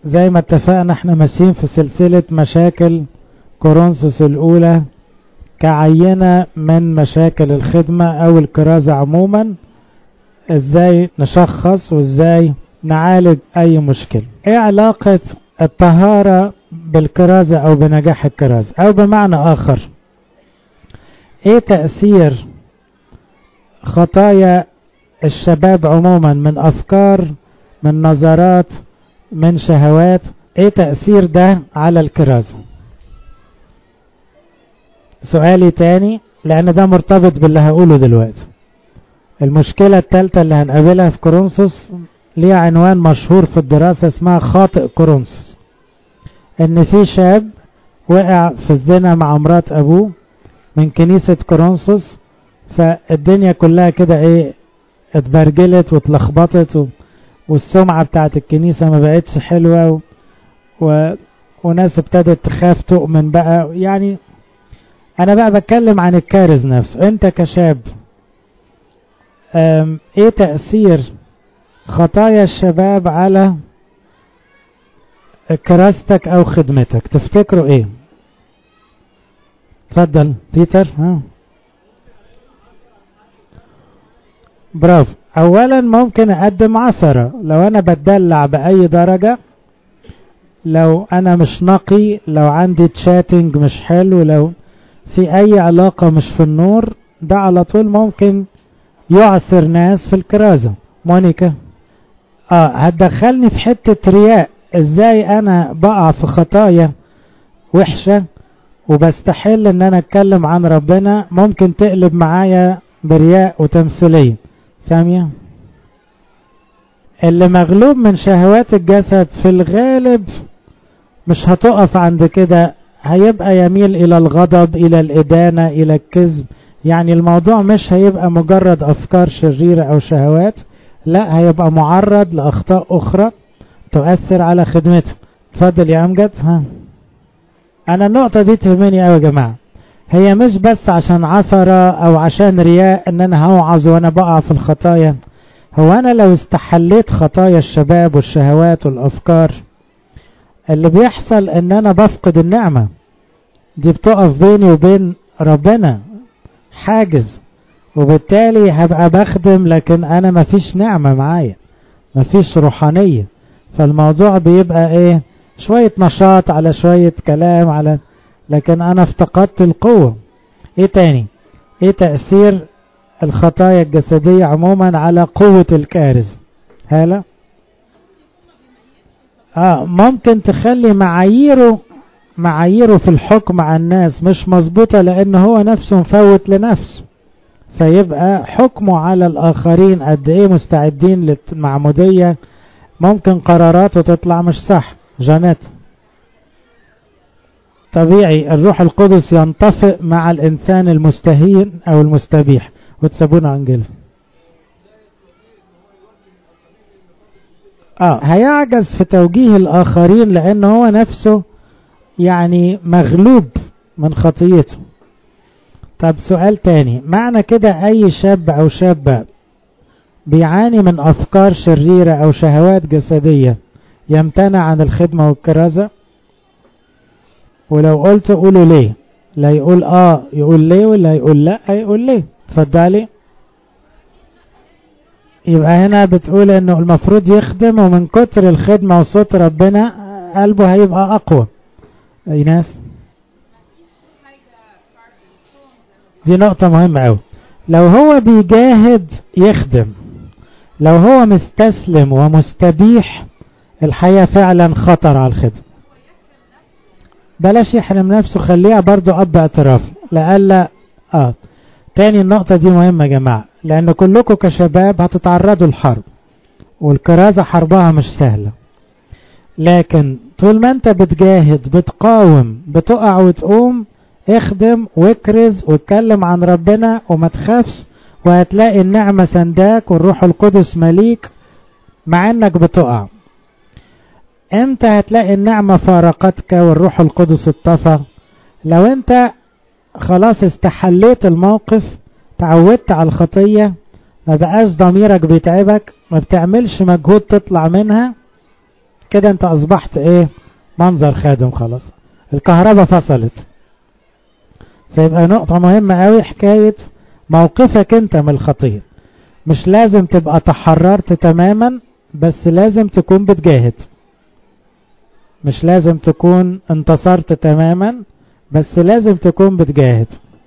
زي ما اتفقنا احنا ماشيين في سلسلة مشاكل كورنثوس الأولى كعينة من مشاكل الخدمة أو الكرازة عموما ازاي نشخص وازاي نعالج أي مشكلة ايه علاقة الطهارة بالكرازة أو بنجاح الكرازة أو بمعنى آخر ايه تأثير خطايا الشباب عموما من أفكار من نظرات من شهوات ايه تأثير ده على الكرازة سؤالي تاني لان ده مرتبط باللي هقوله دلوقتي المشكلة التالتة اللي هنقابلها في كورنثوس ليها عنوان مشهور في الدراسة اسمها خاطئ كورنثوس ان في شاب وقع في الزنا مع مرات ابوه من كنيسة كورنثوس فالدنيا كلها كده ايه اتبرجلت واتلخبطت و... والسمعة بتاعت الكنيسة ما بقتش حلوة و... و... وناس ابتدت تخاف تؤمن بقى يعني انا بقى بتكلم عن الكارز نفسه انت كشاب ام... ايه تأثير خطايا الشباب على كراستك او خدمتك تفتكروا ايه اتفضل بيتر ها برافو اولا ممكن اقدم عثرة لو انا بتدلع باي درجة لو انا مش نقي لو عندي تشاتنج مش حلو لو في اي علاقة مش في النور ده على طول ممكن يعثر ناس في الكرازة مونيكا اه هتدخلني في حتة رياء ازاي انا بقع في خطايا وحشة وبستحل ان انا اتكلم عن ربنا ممكن تقلب معايا برياء وتمثيلية سامية اللي مغلوب من شهوات الجسد في الغالب مش هتقف عند كده هيبقى يميل الى الغضب الى الادانة الى الكذب يعني الموضوع مش هيبقى مجرد افكار شريرة او شهوات لا هيبقى معرض لاخطاء اخرى تؤثر على خدمته اتفضل يا امجد ها انا النقطة دي تهمني قوي يا جماعة هي مش بس عشان عثرة او عشان رياء ان انا هوعظ وانا بقع في الخطايا هو انا لو استحليت خطايا الشباب والشهوات والافكار اللي بيحصل ان انا بفقد النعمة دي بتقف بيني وبين ربنا حاجز وبالتالي هبقى بخدم لكن انا مفيش نعمة معايا مفيش روحانية فالموضوع بيبقى ايه شوية نشاط على شوية كلام على لكن انا افتقدت القوة ايه تاني ايه تأثير الخطايا الجسدية عموما على قوة الكارز هلا اه ممكن تخلي معاييره معاييره في الحكم على الناس مش مظبوطة لان هو نفسه مفوت لنفسه فيبقى حكمه على الاخرين قد ايه مستعدين للمعمودية ممكن قراراته تطلع مش صح جانيت طبيعي الروح القدس ينطفئ مع الإنسان المستهين أو المستبيح وتسابونا عن جلس آه هيعجز في توجيه الآخرين لأن هو نفسه يعني مغلوب من خطيته طب سؤال تاني معنى كده أي شاب أو شابة بيعاني من أفكار شريرة أو شهوات جسدية يمتنع عن الخدمة والكرازة ولو قلت قولوا ليه لا يقول اه يقول ليه ولا يقول لا يقول ليه اتفضلي يبقى هنا بتقول انه المفروض يخدم ومن كتر الخدمة وصوت ربنا قلبه هيبقى اقوى اي ناس دي نقطة مهمة اوي لو هو بيجاهد يخدم لو هو مستسلم ومستبيح الحياة فعلا خطر على الخدمة بلاش يحرم نفسه خليها برضو اب اعتراف لألا اه تاني النقطة دي مهمة يا جماعة لان كلكم كشباب هتتعرضوا للحرب والكرازة حربها مش سهلة لكن طول ما انت بتجاهد بتقاوم بتقع وتقوم اخدم واكرز واتكلم عن ربنا وما تخافش وهتلاقي النعمة سنداك والروح القدس مليك مع انك بتقع امتى هتلاقي النعمة فارقتك والروح القدس اطفى لو انت خلاص استحليت الموقف تعودت على الخطية ما بقاش ضميرك بيتعبك ما بتعملش مجهود تطلع منها كده انت اصبحت ايه منظر خادم خلاص الكهرباء فصلت فيبقى نقطة مهمة قوي حكاية موقفك انت من الخطية مش لازم تبقى تحررت تماما بس لازم تكون بتجاهد مش لازم تكون انتصرت تماما بس لازم تكون بتجاهد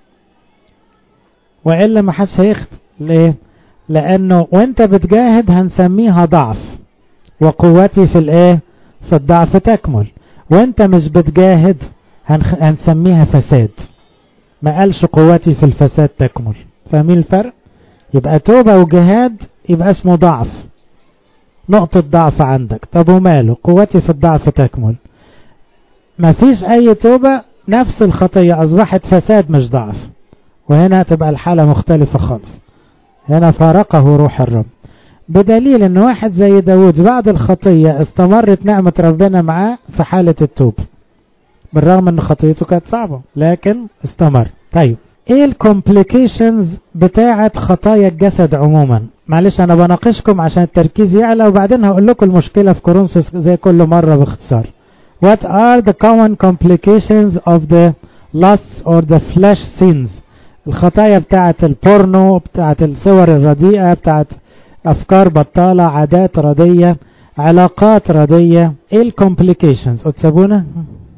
وإلا ما حدش هيخت ليه لأنه وانت بتجاهد هنسميها ضعف وقوتي في الايه في الضعف تكمل وانت مش بتجاهد هنخ... هنسميها فساد ما قالش قوتي في الفساد تكمل فاهمين الفرق يبقى توبة وجهاد يبقى اسمه ضعف نقطة ضعف عندك طب وماله قوتي في الضعف تكمل مفيش اي توبة نفس الخطية اصبحت فساد مش ضعف وهنا تبقى الحالة مختلفة خالص هنا فارقه روح الرب بدليل ان واحد زي داود بعد الخطية استمرت نعمة ربنا معاه في حالة التوب بالرغم ان خطيته كانت صعبة لكن استمر طيب ايه الكومبليكيشنز بتاعة خطايا الجسد عموما معلش انا بناقشكم عشان التركيز يعلى وبعدين هقول لكم المشكلة في كورنثوس زي كل مرة باختصار What are the common complications of the lust or the flesh sins الخطايا بتاعة البورنو بتاعة الصور الرديئة بتاعة أفكار بطالة عادات ردية علاقات ردية ايه الكومبليكيشنز قدسابونا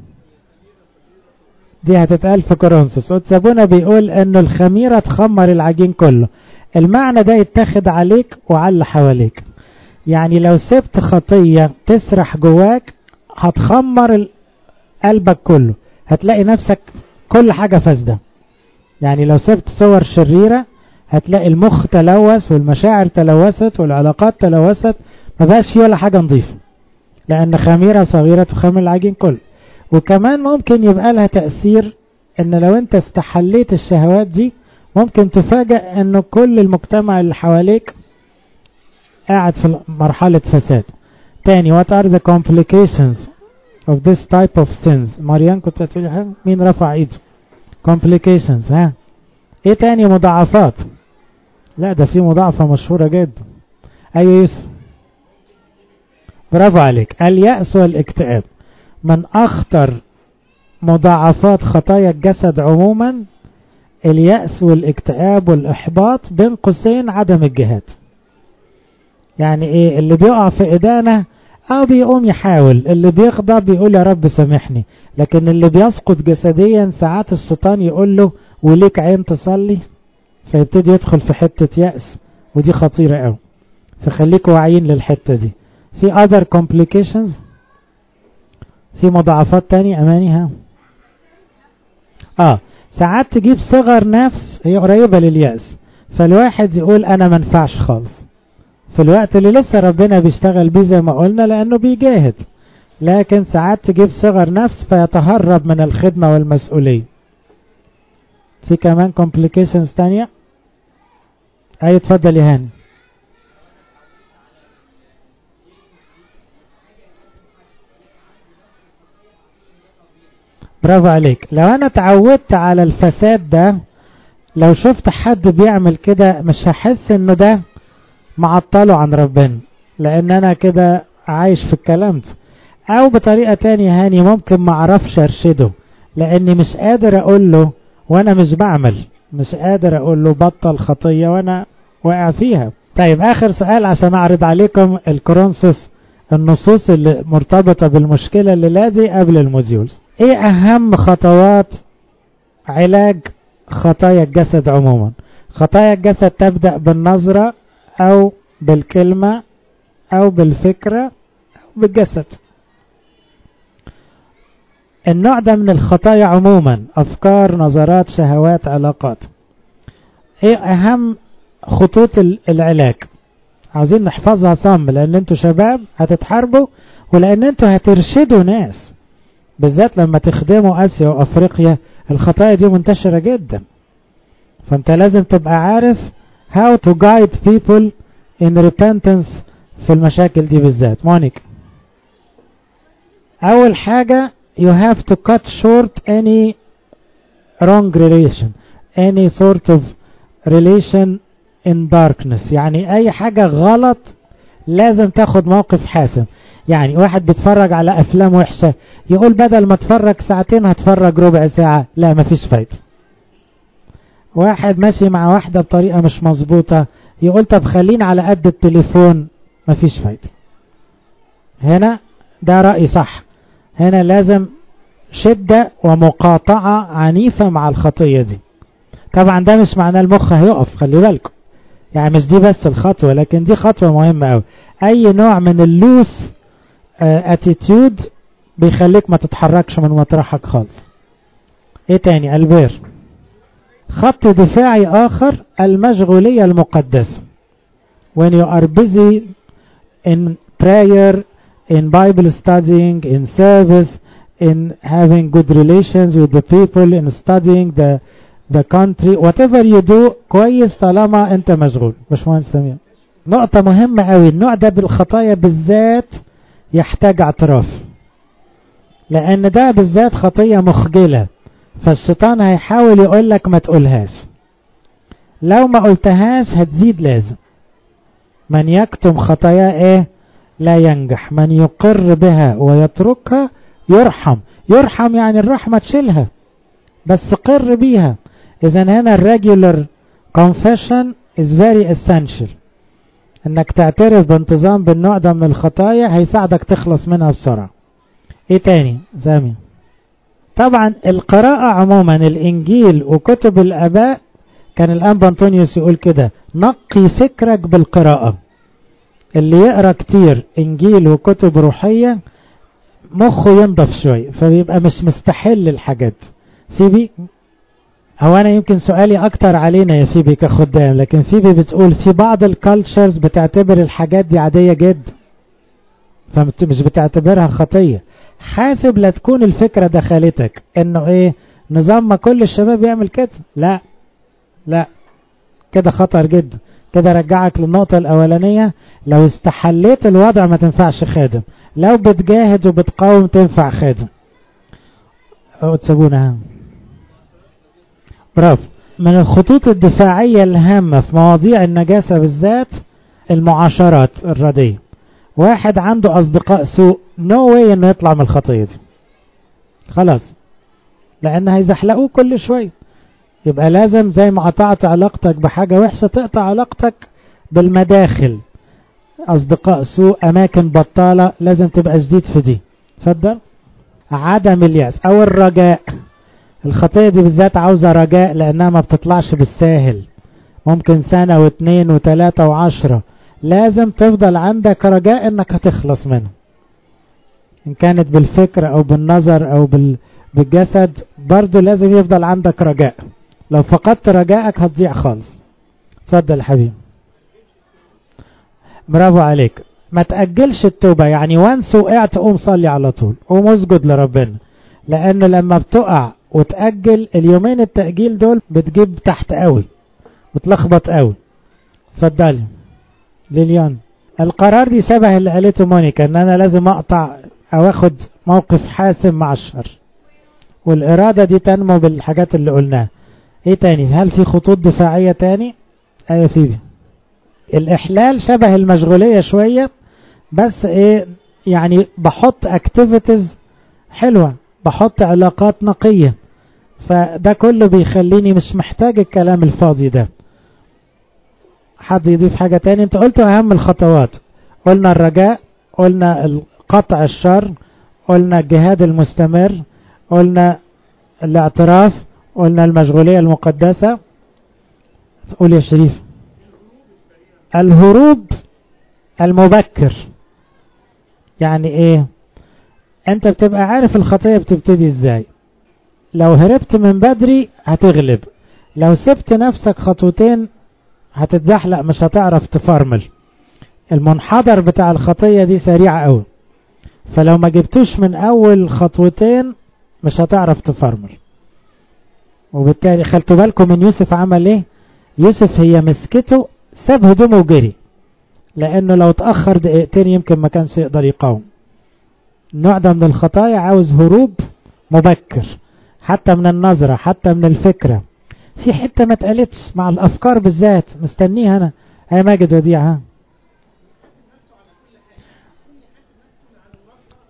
دي هتتقال في كورنثوس قدسابونا بيقول انه الخميرة تخمر العجين كله المعنى ده يتاخد عليك وعلى اللي حواليك يعني لو سبت خطية تسرح جواك هتخمر قلبك كله هتلاقي نفسك كل حاجة فاسدة يعني لو سبت صور شريرة هتلاقي المخ تلوث والمشاعر تلوثت والعلاقات تلوثت ما بقاش فيه ولا حاجة نظيفة لأن خميرة صغيرة تخمر العجين كله وكمان ممكن يبقى لها تأثير ان لو انت استحليت الشهوات دي ممكن تفاجأ انه كل المجتمع اللي حواليك قاعد في مرحلة فساد تاني what are the complications of this type of sins مريان كنت هتقولي حاجة مين رفع ايده complications ها ايه تاني مضاعفات لا ده في مضاعفة مشهورة جدا ايوه يوسف برافو عليك اليأس والاكتئاب من اخطر مضاعفات خطايا الجسد عموما اليأس والاكتئاب والإحباط بين قوسين عدم الجهاد يعني ايه اللي بيقع في إدانة أو بيقوم يحاول اللي بيغضب بيقول يا رب سامحني لكن اللي بيسقط جسديا ساعات الشيطان يقول له وليك عين تصلي فيبتدي يدخل في حتة يأس ودي خطيرة قوي فخليكوا واعيين للحتة دي في other complications في مضاعفات تانية أمانيها اه ساعات تجيب صغر نفس هي قريبة لليأس فالواحد يقول أنا منفعش خالص في الوقت اللي لسه ربنا بيشتغل بيه زي ما قلنا لأنه بيجاهد لكن ساعات تجيب صغر نفس فيتهرب من الخدمة والمسؤولية في كمان complications تانية أي اتفضل يا هاني برافو عليك لو انا اتعودت على الفساد ده لو شفت حد بيعمل كده مش هحس انه ده معطله عن ربنا لان انا كده عايش في الكلام ده او بطريقة تانية هاني ممكن ما اعرفش ارشده لاني مش قادر اقول له وانا مش بعمل مش قادر اقول له بطل خطية وانا واقع فيها طيب اخر سؤال عشان اعرض عليكم الكورنثوس النصوص اللي مرتبطة بالمشكلة اللي لازي قبل الموديولز ايه اهم خطوات علاج خطايا الجسد عموما خطايا الجسد تبدأ بالنظرة او بالكلمة او بالفكرة او بالجسد النوع ده من الخطايا عموما افكار نظرات شهوات علاقات ايه اهم خطوط العلاج عاوزين نحفظها صم لان انتوا شباب هتتحاربوا ولان انتوا هترشدوا ناس بالذات لما تخدموا اسيا وافريقيا الخطايا دي منتشرة جدا فانت لازم تبقى عارف how to guide people in repentance في المشاكل دي بالذات مونيك اول حاجة you have to cut short any wrong relation any sort of relation in darkness يعني اي حاجة غلط لازم تاخد موقف حاسم يعني واحد بيتفرج على افلام وحشة يقول بدل ما اتفرج ساعتين هتفرج ربع ساعة لا مفيش فايدة واحد ماشي مع واحدة بطريقة مش مظبوطة يقول طب خلينا على قد التليفون مفيش فايدة هنا ده رأي صح هنا لازم شدة ومقاطعة عنيفة مع الخطية دي طبعا ده مش معناه المخ هيقف خلي بالكم يعني مش دي بس الخطوة لكن دي خطوة مهمة أوي أي نوع من اللوس اتيتيود بيخليك ما تتحركش من مطرحك خالص ايه تاني البير خط دفاعي آخر المشغولية المقدسة when you are busy in prayer in Bible studying in service in having good relations with the people in studying the the country whatever you do كويس طالما انت مشغول باشمهندس سمير نقطة مهمة قوي النوع ده بالخطايا بالذات يحتاج اعتراف لان ده بالذات خطية مخجلة فالشيطان هيحاول يقول لك ما تقولهاش لو ما قلتهاش هتزيد لازم من يكتم خطاياه ايه لا ينجح من يقر بها ويتركها يرحم يرحم يعني الرحمة تشيلها بس قر بيها اذا هنا الريجولر confession is very essential انك تعترف بانتظام بالنوع ده من الخطايا هيساعدك تخلص منها بسرعة ايه تاني زامي طبعا القراءة عموما الانجيل وكتب الاباء كان الان بانطونيوس يقول كده نقي فكرك بالقراءة اللي يقرأ كتير انجيل وكتب روحية مخه ينضف شوي فبيبقى مش مستحل الحاجات سيبي هو انا يمكن سؤالي اكتر علينا يا فيبي كخدام لكن فيبي بتقول في بعض الكالتشرز بتعتبر الحاجات دي عادية جدا فمش بتعتبرها خطية حاسب لا تكون الفكرة دخلتك انه ايه نظام ما كل الشباب يعمل كده لا لا كده خطر جدا كده رجعك للنقطة الاولانية لو استحليت الوضع ما تنفعش خادم لو بتجاهد وبتقاوم تنفع خادم او تسابونا برافو من الخطوط الدفاعية الهامة في مواضيع النجاسة بالذات المعاشرات الردية واحد عنده أصدقاء سوء نو no واي انه يطلع من الخطية دي خلاص لأن هيزحلقوه كل شوية يبقى لازم زي ما قطعت علاقتك بحاجة وحشة تقطع علاقتك بالمداخل أصدقاء سوء أماكن بطالة لازم تبقى جديد في دي تصدق عدم اليأس أو الرجاء الخطية دي بالذات عاوزة رجاء لأنها ما بتطلعش بالساهل ممكن سنة واثنين وثلاثة وعشرة لازم تفضل عندك رجاء انك هتخلص منه ان كانت بالفكر او بالنظر او بال... بالجسد برضو لازم يفضل عندك رجاء لو فقدت رجائك هتضيع خالص اتفضل حبيبي برافو عليك ما تأجلش التوبة يعني وانس وقعت قوم صلي على طول قوم اسجد لربنا لانه لما بتقع وتأجل اليومين التأجيل دول بتجيب تحت قوي بتلخبط قوي اتفضلي ليليان القرار دي شبه اللي قالته مونيكا ان انا لازم اقطع او اخد موقف حاسم مع الشر والارادة دي تنمو بالحاجات اللي قلناها ايه تاني هل في خطوط دفاعية تاني ايوه فيبي الاحلال شبه المشغولية شوية بس ايه يعني بحط اكتيفيتيز حلوة بحط علاقات نقية فده كله بيخليني مش محتاج الكلام الفاضي ده حد يضيف حاجة تاني انت قلت اهم الخطوات قلنا الرجاء قلنا قطع الشر قلنا الجهاد المستمر قلنا الاعتراف قلنا المشغولية المقدسة قول يا شريف الهروب المبكر يعني ايه انت بتبقى عارف الخطية بتبتدي ازاي لو هربت من بدري هتغلب لو سبت نفسك خطوتين هتتزحلق مش هتعرف تفرمل المنحدر بتاع الخطية دي سريعة قوي فلو ما جبتوش من اول خطوتين مش هتعرف تفرمل وبالتالي خلتوا بالكم من يوسف عمل ايه يوسف هي مسكته ساب هدومه وجري لانه لو اتأخر دقيقتين يمكن ما كانش يقدر يقاوم النوع ده من الخطايا عاوز هروب مبكر حتى من النظرة حتى من الفكرة في حتة ما اتقالتش مع الافكار بالذات مستنيها انا هي ماجد وديع ها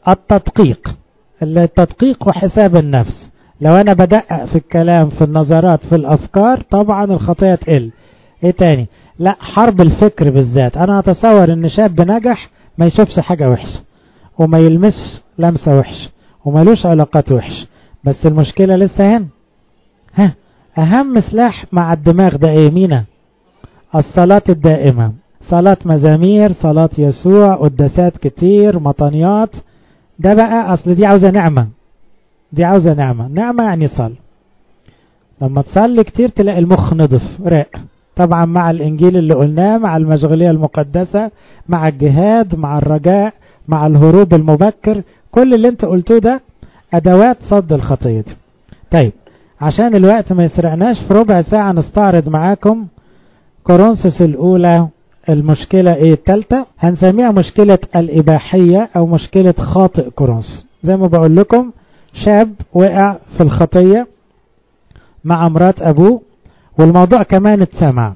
التدقيق التدقيق وحساب النفس لو انا بدقق في الكلام في النظرات في الافكار طبعا الخطية تقل ايه تاني لا حرب الفكر بالذات انا اتصور ان شاب نجح ما يشوفش حاجة وحشة وما يلمسش لمسة وحشة ومالوش علاقات وحشة بس المشكلة لسه هنا ها اهم سلاح مع الدماغ ده ايه مينا الصلاة الدائمة صلاة مزامير صلاة يسوع قداسات كتير مطنيات ده بقى اصل دي عاوزة نعمة دي عاوزة نعمة نعمة يعني صل لما تصلي كتير تلاقي المخ نضف راق طبعا مع الانجيل اللي قلناه مع المشغولية المقدسة مع الجهاد مع الرجاء مع الهروب المبكر كل اللي انت قلتوه ده ادوات صد الخطية دي طيب عشان الوقت ما يسرقناش في ربع ساعة نستعرض معاكم كورنثوس الاولى المشكلة ايه التالتة هنسميها مشكلة الاباحية او مشكلة خاطئ كورنثوس زي ما بقول لكم شاب وقع في الخطية مع مرات ابوه والموضوع كمان اتسمع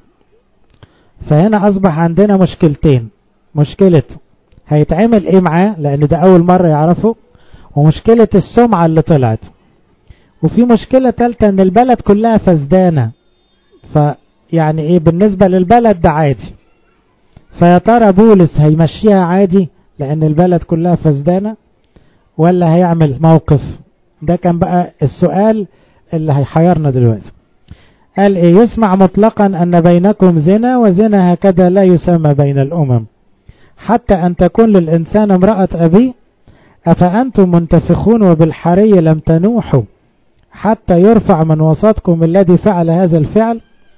فهنا اصبح عندنا مشكلتين مشكلة هيتعمل ايه معاه لان ده اول مرة يعرفه ومشكلة السمعة اللي طلعت وفي مشكلة تالتة ان البلد كلها فزدانة فيعني ايه بالنسبة للبلد ده عادي فيا ترى بولس هيمشيها عادي لان البلد كلها فزدانة ولا هيعمل موقف ده كان بقى السؤال اللي هيحيرنا دلوقتي قال ايه يسمع مطلقا ان بينكم زنا وزنا هكذا لا يسمى بين الامم حتى ان تكون للانسان امرأة ابي افانتم منتفخون وبالحري لم تنوحوا حتى يرفع من وسطكم الذي فعل هذا الفعل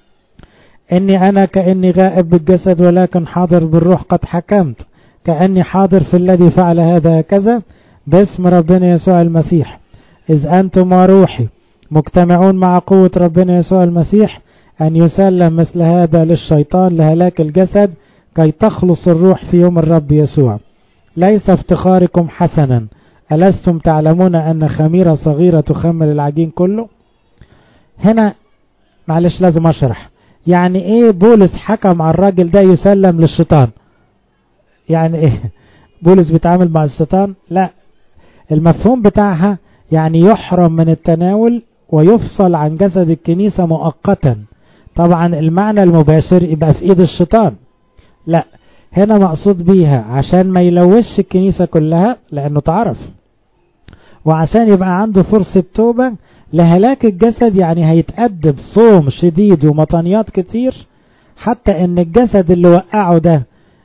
اني انا كاني غائب بالجسد ولكن حاضر بالروح قد حكمت كاني حاضر في الذي فعل هذا كذا باسم ربنا يسوع المسيح اذ انتم وروحي مجتمعون مع قوة ربنا يسوع المسيح أن يسلم مثل هذا للشيطان لهلاك الجسد كي تخلص الروح في يوم الرب يسوع ليس افتخاركم حسنا ألستم تعلمون أن خميرة صغيرة تخمر العجين كله هنا معلش لازم أشرح يعني إيه بولس حكم على الراجل ده يسلم للشيطان يعني إيه بولس بيتعامل مع الشيطان لا المفهوم بتاعها يعني يحرم من التناول ويفصل عن جسد الكنيسة مؤقتا طبعا المعنى المباشر يبقى في ايد الشيطان لا هنا مقصود بيها عشان ما يلوثش الكنيسة كلها لانه تعرف وعشان يبقى عنده فرصة توبة لهلاك الجسد يعني هيتأدب صوم شديد ومطانيات كتير حتى ان الجسد اللي وقعه ده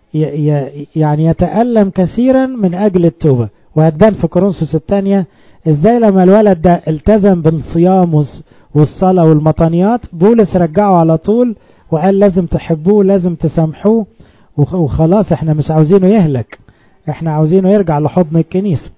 يعني يتألم كثيرا من اجل التوبة وهتبان في كورنثوس الثانية ازاي لما الولد ده التزم بالصيام والصلاة والمطانيات بولس رجعه على طول وقال لازم تحبوه لازم تسامحوه وخلاص احنا مش عاوزينه يهلك احنا عاوزينه يرجع لحضن الكنيسة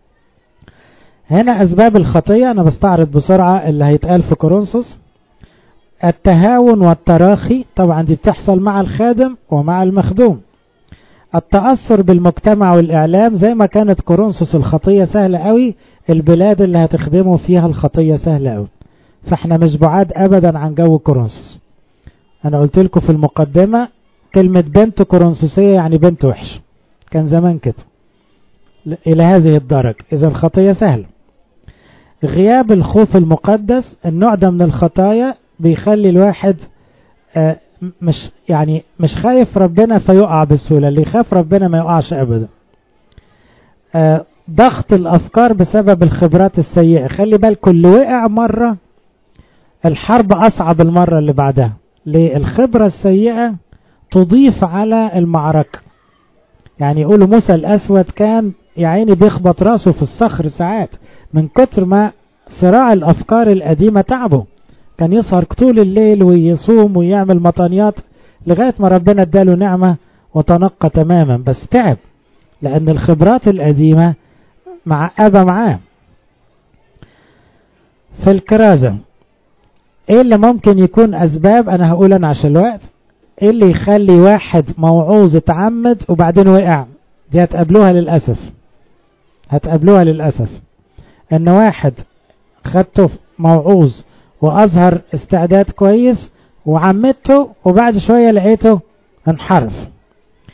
هنا اسباب الخطية انا بستعرض بسرعة اللي هيتقال في كورنثوس التهاون والتراخي طبعا دي بتحصل مع الخادم ومع المخدوم التأثر بالمجتمع والإعلام زي ما كانت كورنثوس الخطية سهلة قوي البلاد اللي هتخدموا فيها الخطية سهلة قوي فاحنا مش بعاد أبدا عن جو كورنثوس أنا قلت لكم في المقدمة كلمة بنت كورنثوسية يعني بنت وحش كان زمان كده إلى هذه الدرجة إذا الخطية سهلة غياب الخوف المقدس النوع ده من الخطايا بيخلي الواحد آه مش يعني مش خايف ربنا فيقع بسهولة اللي يخاف ربنا ما يقعش أبدا آه ضغط الأفكار بسبب الخبرات السيئة خلي بالك اللي وقع مرة الحرب أصعب المرة اللي بعدها ليه الخبرة السيئة تضيف على المعركة يعني يقولوا موسى الأسود كان يا عيني بيخبط راسه في الصخر ساعات من كتر ما صراع الأفكار القديمة تعبه كان يسهر طول الليل ويصوم ويعمل مطانيات لغاية ما ربنا اداله نعمة وتنقى تماما بس تعب لأن الخبرات القديمة معقبة معاه في الكرازة ايه اللي ممكن يكون اسباب انا هقول انا عشان الوقت ايه اللي يخلي واحد موعوظ اتعمد وبعدين وقع دي هتقابلوها للأسف هتقابلوها للأسف ان واحد خدته موعوظ واظهر استعداد كويس وعمدته وبعد شوية لقيته انحرف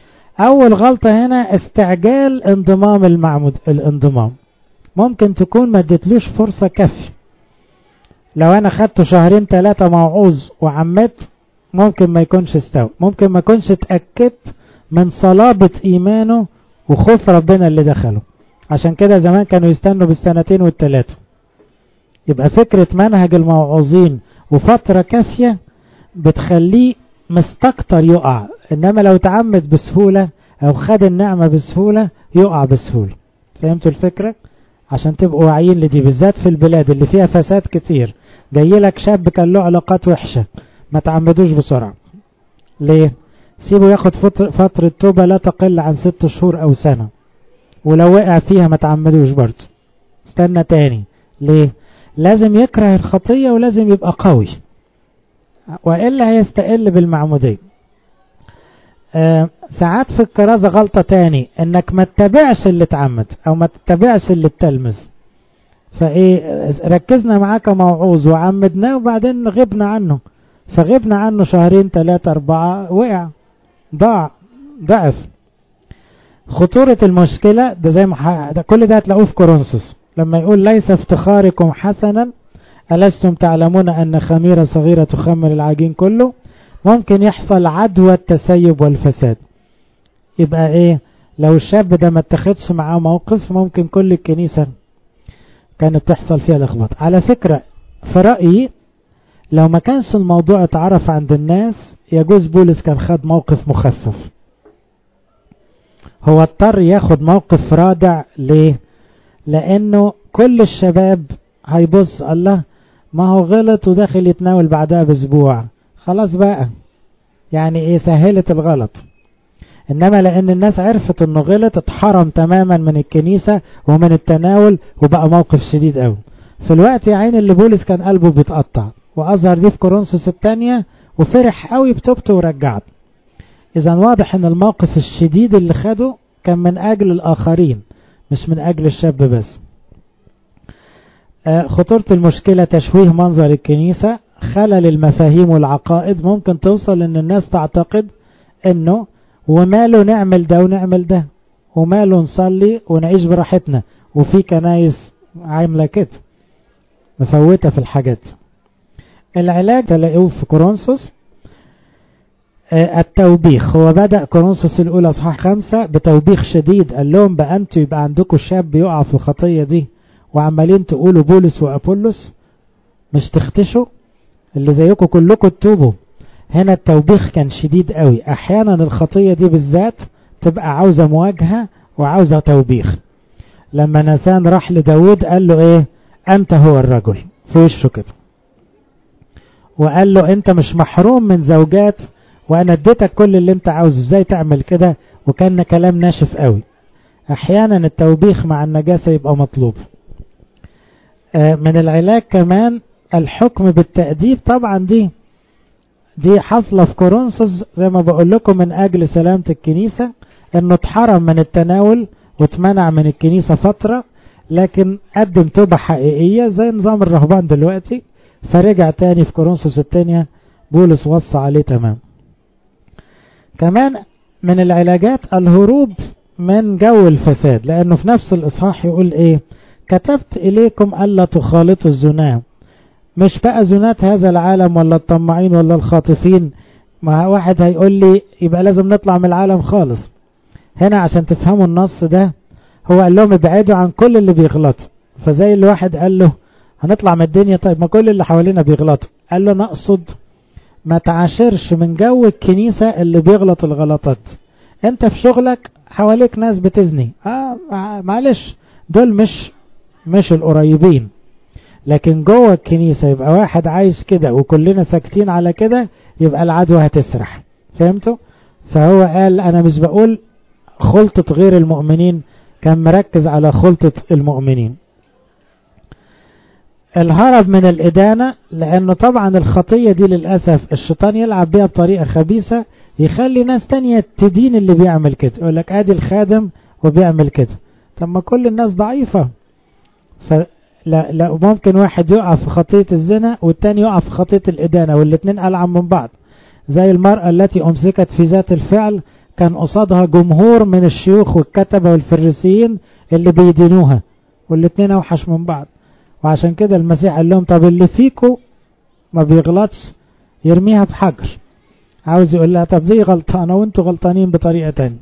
اول غلطة هنا استعجال انضمام المعمود الانضمام ممكن تكون ما اديتلوش فرصة كافية لو انا خدته شهرين ثلاثة موعوظ وعمت ممكن ما يكونش استوى ممكن ما يكونش اتأكدت من صلابة ايمانه وخوف ربنا اللي دخله عشان كده زمان كانوا يستنوا بالسنتين والثلاثة يبقى فكرة منهج الموعوظين وفترة كافية بتخليه مستكتر يقع انما لو تعمد بسهولة او خد النعمة بسهولة يقع بسهولة فهمتوا الفكرة عشان تبقوا واعيين لدي بالذات في البلاد اللي فيها فساد كتير جاي لك شاب كان له علاقات وحشة ما تعمدوش بسرعة ليه سيبه ياخد فترة توبة لا تقل عن ست شهور او سنة ولو وقع فيها ما تعمدوش برضه استنى تاني ليه لازم يكره الخطية ولازم يبقى قوي وإلا هيستقل بالمعمودية آه ساعات في الكرازة غلطة تاني انك ما تتبعش اللي اتعمد او ما تتبعش اللي اتلمس فايه ركزنا معاه كموعوظ وعمدناه وبعدين غبنا عنه فغبنا عنه شهرين ثلاثة اربعة وقع ضاع ضعف خطورة المشكلة ده زي ما ده كل ده هتلاقوه في كورنثوس لما يقول ليس افتخاركم حسنا ألستم تعلمون أن خميرة صغيرة تخمر العجين كله ممكن يحصل عدوى التسيب والفساد يبقى ايه لو الشاب ده ما اتخذش معاه موقف ممكن كل الكنيسة كانت تحصل فيها لخبطة على فكرة في رأيي لو ما كانش الموضوع اتعرف عند الناس يجوز بولس كان خد موقف مخفف هو اضطر ياخد موقف رادع ليه لانه كل الشباب هيبص الله ما هو غلط وداخل يتناول بعدها باسبوع خلاص بقى يعني ايه سهلت الغلط انما لان الناس عرفت انه غلط اتحرم تماما من الكنيسة ومن التناول وبقى موقف شديد قوي في الوقت يا عين اللي بولس كان قلبه بيتقطع واظهر دي في كورنثوس الثانية وفرح قوي بتوبته ورجعت اذا واضح ان الموقف الشديد اللي خده كان من اجل الاخرين مش من اجل الشاب بس آه خطورة المشكلة تشويه منظر الكنيسة خلل المفاهيم والعقائد ممكن توصل ان الناس تعتقد انه وماله نعمل ده ونعمل ده وماله نصلي ونعيش براحتنا وفي كنايس عاملة كده مفوتة في الحاجات العلاج تلاقوه في كورنثوس آه التوبيخ هو بدأ كورنثوس الأولى أصحاح خمسة بتوبيخ شديد قال لهم بقى أنتوا يبقى عندكم شاب يقع في الخطية دي وعمالين تقولوا بولس وأبولس مش تختشوا اللي زيكم كلكم تتوبوا هنا التوبيخ كان شديد قوي احيانا الخطية دي بالذات تبقى عاوزة مواجهة وعاوزة توبيخ لما نسان راح لداود قال له ايه انت هو الرجل في وشه كده وقال له انت مش محروم من زوجات وانا اديتك كل اللي انت عاوزه ازاي تعمل كده وكان كلام ناشف قوي احيانا التوبيخ مع النجاسة يبقى مطلوب آه من العلاج كمان الحكم بالتأديب طبعا دي دي حصلة في كورنثوس زي ما بقول لكم من أجل سلامة الكنيسة انه اتحرم من التناول واتمنع من الكنيسة فترة لكن قدم توبة حقيقية زي نظام الرهبان دلوقتي فرجع تاني في كورنثوس الثانية بولس وصى عليه تمام كمان من العلاجات الهروب من جو الفساد لأنه في نفس الإصحاح يقول إيه كتبت إليكم ألا تخالطوا الزنا مش بقى زنات هذا العالم ولا الطماعين ولا الخاطفين ما واحد هيقول لي يبقى لازم نطلع من العالم خالص هنا عشان تفهموا النص ده هو قال لهم ابعدوا عن كل اللي بيغلط فزي اللي واحد قال له هنطلع من الدنيا طيب ما كل اللي حوالينا بيغلطوا قال له انا اقصد ما تعاشرش من جو الكنيسة اللي بيغلط الغلطات انت في شغلك حواليك ناس بتزني اه معلش دول مش مش القريبين لكن جوه الكنيسة يبقى واحد عايز كده وكلنا ساكتين على كده يبقى العدوى هتسرح فهمتوا فهو قال انا مش بقول خلطة غير المؤمنين كان مركز على خلطة المؤمنين الهرب من الإدانة لأنه طبعا الخطية دي للأسف الشيطان يلعب بيها بطريقة خبيثة يخلي ناس تانية تدين اللي بيعمل كده يقول لك ادي الخادم وبيعمل كده طب ما كل الناس ضعيفة لا لا ممكن واحد يقع في خطية الزنا والتاني يقع في خطية الإدانة والاتنين ألعن من بعض زي المرأة التي أمسكت في ذات الفعل كان قصادها جمهور من الشيوخ والكتبة والفريسيين اللي بيدينوها والاتنين اوحش من بعض وعشان كده المسيح قال لهم طب اللي فيكو ما بيغلطش يرميها في حجر عاوز يقول لها طب دي غلطانة وانتوا غلطانين بطريقة تانية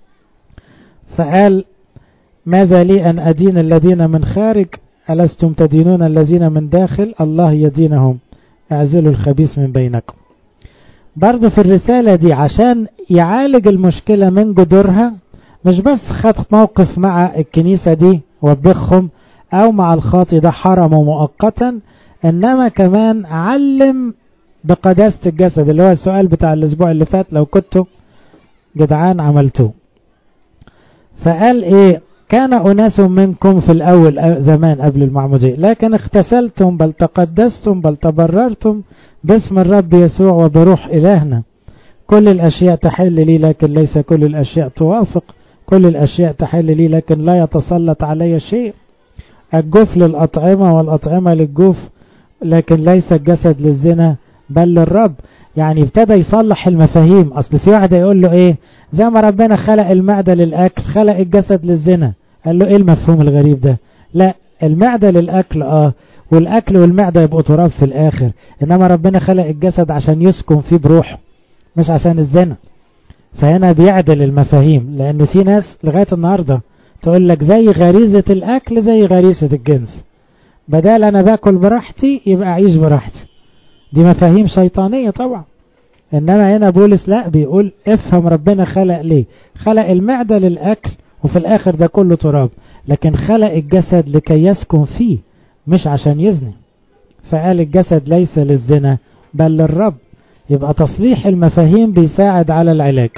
فقال ماذا لي أن أدين الذين من خارج ألستم تدينون الذين من داخل الله يدينهم اعزلوا الخبيث من بينكم برضه في الرسالة دي عشان يعالج المشكلة من جذورها مش بس خد موقف مع الكنيسة دي وبخهم أو مع الخاطي ده حرمه مؤقتا إنما كمان علم بقداسة الجسد اللي هو السؤال بتاع الأسبوع اللي فات لو كنتوا جدعان عملتوه فقال إيه كان أناس منكم في الأول زمان قبل المعمودية لكن اختسلتم بل تقدستم بل تبررتم باسم الرب يسوع وبروح إلهنا كل الأشياء تحل لي لكن ليس كل الأشياء توافق كل الأشياء تحل لي لكن لا يتسلط علي شيء الجوف للأطعمة والأطعمة للجوف لكن ليس الجسد للزنا بل للرب يعني ابتدى يصلح المفاهيم أصل في واحد يقول له إيه زي ما ربنا خلق المعدة للأكل خلق الجسد للزنا قال له إيه المفهوم الغريب ده لا المعدة للأكل آه والأكل والمعدة يبقوا تراب في الآخر إنما ربنا خلق الجسد عشان يسكن فيه بروحه مش عشان الزنا فهنا بيعدل المفاهيم لأن في ناس لغاية النهاردة تقول لك زي غريزة الأكل زي غريزة الجنس بدل أنا باكل براحتي يبقى أعيش براحتي دي مفاهيم شيطانية طبعا إنما هنا بولس لا بيقول افهم ربنا خلق ليه خلق المعدة للأكل وفي الآخر ده كله تراب لكن خلق الجسد لكي يسكن فيه مش عشان يزني فقال الجسد ليس للزنا بل للرب يبقى تصليح المفاهيم بيساعد على العلاج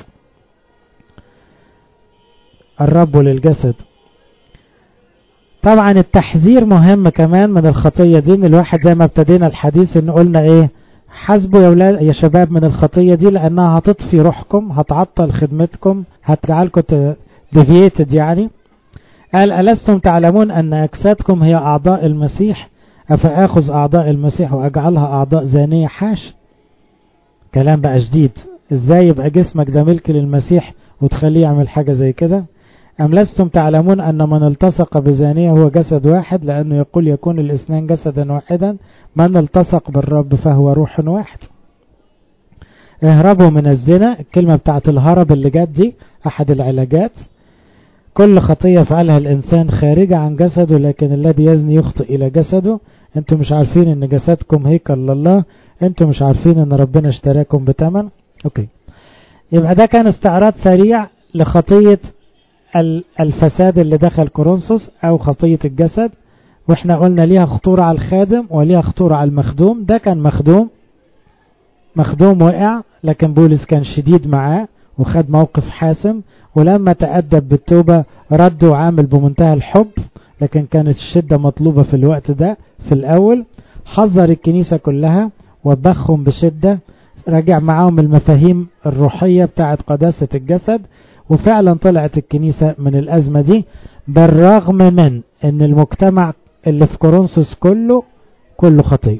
الرب للجسد طبعا التحذير مهم كمان من الخطية دي ان الواحد زي ما ابتدينا الحديث ان قلنا ايه حاسبوا يا ولاد يا شباب من الخطية دي لانها هتطفي روحكم هتعطل خدمتكم هتجعلكم ديفييتد يعني قال ألستم تعلمون أن أجسادكم هي أعضاء المسيح أفأخذ أعضاء المسيح وأجعلها أعضاء زانية حاش كلام بقى جديد إزاي يبقى جسمك ده ملك للمسيح وتخليه يعمل حاجة زي كده أم لستم تعلمون أن من التصق بزانية هو جسد واحد لأنه يقول يكون الاثنان جسدا واحدا من التصق بالرب فهو روح واحد اهربوا من الزنا الكلمة بتاعت الهرب اللي جت دي أحد العلاجات كل خطية فعلها الإنسان خارجة عن جسده لكن الذي يزني يخطئ إلى جسده أنتم مش عارفين أن جسدكم هيكل لله أنتم مش عارفين أن ربنا اشتراكم بتمن أوكي يبقى ده كان استعراض سريع لخطية الفساد اللي دخل كورنثوس أو خطية الجسد واحنا قلنا ليها خطورة على الخادم وليها خطورة على المخدوم ده كان مخدوم مخدوم وقع لكن بولس كان شديد معاه وخد موقف حاسم ولما تأدب بالتوبة رد وعامل بمنتهى الحب لكن كانت الشدة مطلوبة في الوقت ده في الأول حذر الكنيسة كلها وبخهم بشدة رجع معاهم المفاهيم الروحية بتاعت قداسة الجسد وفعلا طلعت الكنيسة من الأزمة دي بالرغم من ان المجتمع اللي في كورنثوس كله كله خطية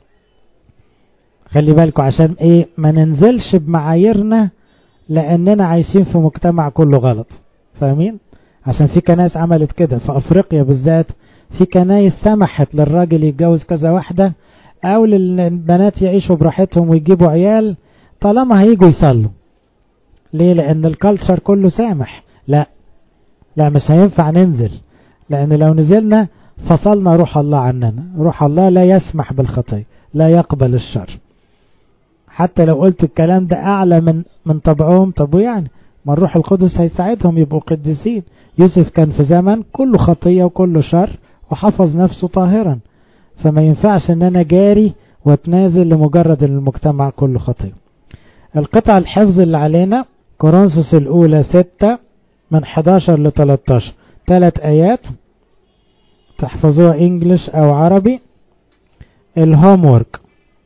خلي بالكم عشان ايه ما ننزلش بمعاييرنا لاننا عايشين في مجتمع كله غلط فاهمين عشان في كنايس عملت كده في افريقيا بالذات في كنايس سمحت للراجل يتجوز كذا واحدة او للبنات يعيشوا براحتهم ويجيبوا عيال طالما هيجوا يصلوا ليه لان الكالتشر كله سامح لا لا مش هينفع ننزل لان لو نزلنا فصلنا روح الله عننا روح الله لا يسمح بالخطية لا يقبل الشر حتى لو قلت الكلام ده اعلى من من طبعهم طب يعني ما الروح القدس هيساعدهم يبقوا قديسين يوسف كان في زمن كله خطية وكله شر وحفظ نفسه طاهرا فما ينفعش ان انا جاري واتنازل لمجرد ان المجتمع كله خطية القطع الحفظ اللي علينا كورنثوس الاولى ستة من 11 ل 13 ثلاث ايات تحفظوها انجلش او عربي الهوم ورك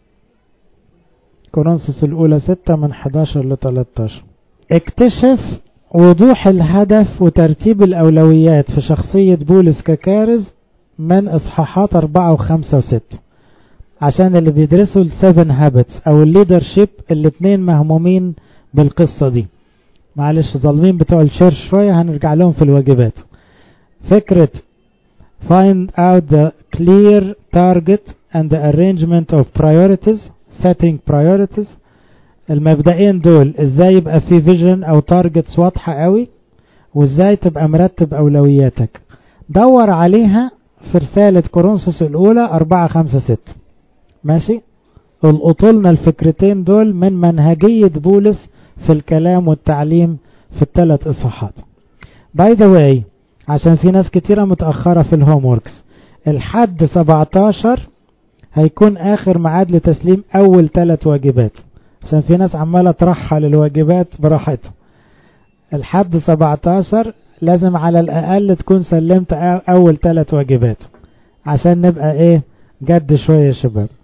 كورنثوس الاولى 6 من 11 ل 13 اكتشف وضوح الهدف وترتيب الاولويات في شخصية بولس ككارز من اصحاحات 4 و5 و6 عشان اللي بيدرسوا السيفن هابتس او الليدرشيب الاتنين مهمومين بالقصة دي معلش ظالمين بتوع الشرش شوية هنرجع لهم في الواجبات فكرة find out the clear target and the arrangement of priorities setting priorities المبدئين دول ازاي يبقى في فيجن او تارجتس واضحة قوي وازاي تبقى مرتب اولوياتك دور عليها في رسالة كورنثوس الاولى اربعة خمسة ست ماشي القطولنا الفكرتين دول من منهجية بولس في الكلام والتعليم في الثلاث اصحاحات باي ذا واي عشان في ناس كتيرة متأخرة في الهوم وركس الحد 17 هيكون آخر ميعاد لتسليم أول ثلاث واجبات عشان في ناس عمالة ترحل الواجبات براحتها الحد 17 لازم على الأقل تكون سلمت أول ثلاث واجبات عشان نبقى إيه جد شوية يا شباب